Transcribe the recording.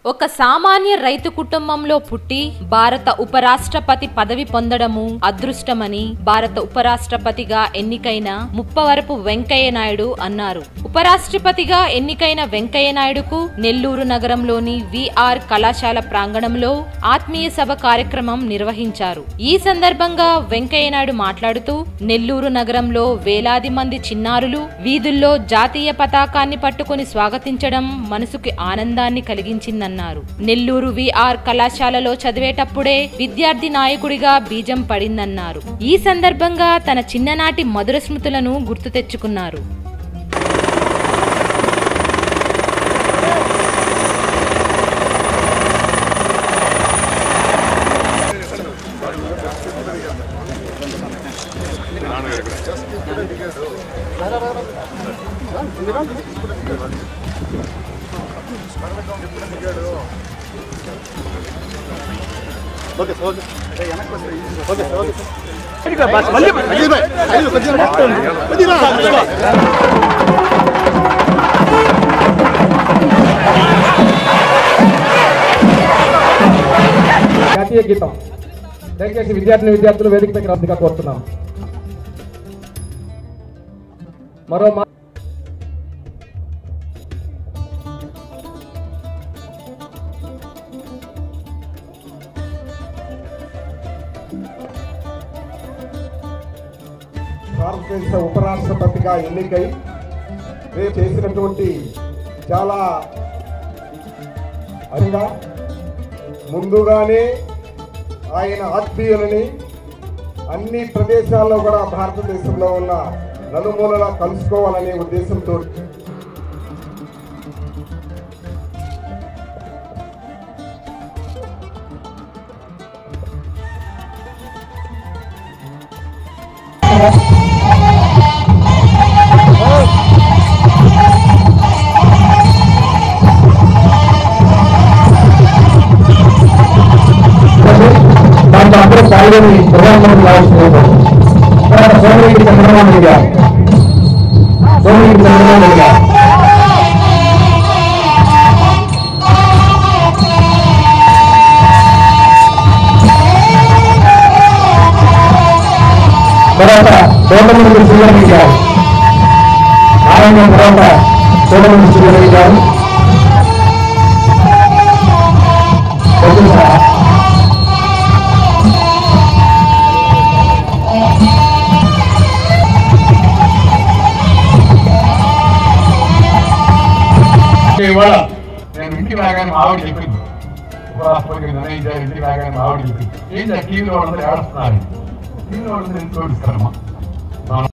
ఒక సామాన్య రైతు కుటుంబంలో పుట్టి భారత ఉపరాష్ట్రపతి పదవి పొందడము అదృష్టమని భారత ఉపరాష్ట్రపతిగా ఎన్నికైన ముప్పవరపు వెంకయ్య నాయుడు అన్నారు ఉపరాష్ట్రపతిగా ఎన్నికైన వెంకయ్య నాయుడుకు నెల్లూరు నగరంలోని విఆర్ కళాశాల ప్రాంగణంలో ఆత్మీయ సభ కార్యక్రమం నిర్వహించారు ఈ సందర్భంగా వెంకయ్య నాయుడు మాట్లాడుతూ నెల్లూరు నగరంలో వేలాది మంది చిన్నారులు వీధుల్లో జాతీయ పతాకాన్ని పట్టుకొని స్వాగతించడం మనసుకి ఆనందాన్ని కలిగించిందన్నారు నెల్లూరు విఆర్ కళాశాలలో చదివేటప్పుడే విద్యార్థి నాయకుడిగా బీజం పడిందన్నారు ఈ సందర్భంగా తన చిన్ననాటి మధుర స్మృతులను గుర్తు తెచ్చుకున్నారు జాతీయ గీతం దయచేసి విద్యార్థిని విద్యార్థులు వేదిక దగ్గర అర్థంగా కోరుతున్నాం మరో మా భారతదేశ ఉపరాష్ట్రపతిగా ఎన్నికై రేపు చేసినటువంటి చాలా అదిగా ముందుగానే ఆయన ఆత్మీయులని అన్ని ప్రదేశాల్లో కూడా భారతదేశంలో ఉన్న నలుమూలలా కలుసుకోవాలనే ఉద్దేశంతో దాంట్లో అందరూ పాల్గొని ప్రధానమంత్రి కావాల్సిన తర్వాత సోమరెడ్డి చంద్రబాబు నాయుడు గారు సోమరెడ్డి చంద్రబాబు నాయుడు గారు తర్వాత సోమరెడ్డి శ్రీరెడ్డి గారు నారాయణ తర్వాత సోమరెడ్డి శ్రీరెడ్డి గారు కొంచెం సార్ ఇవాళ నేను ఇంటికి రాగానే మా ఆవిడ చెప్పింది ఉపరాష్ట్రపతి నిర్ణయించారు ఇంటికి రాగానే మా ఆవిడ చెప్పింది ఏంటి టీవీలో వాళ్ళందరూ ఏడుస్తున్నారు టీవీలో వాళ్ళందరూ ఎందుకు ఏడుస్తారమ్మా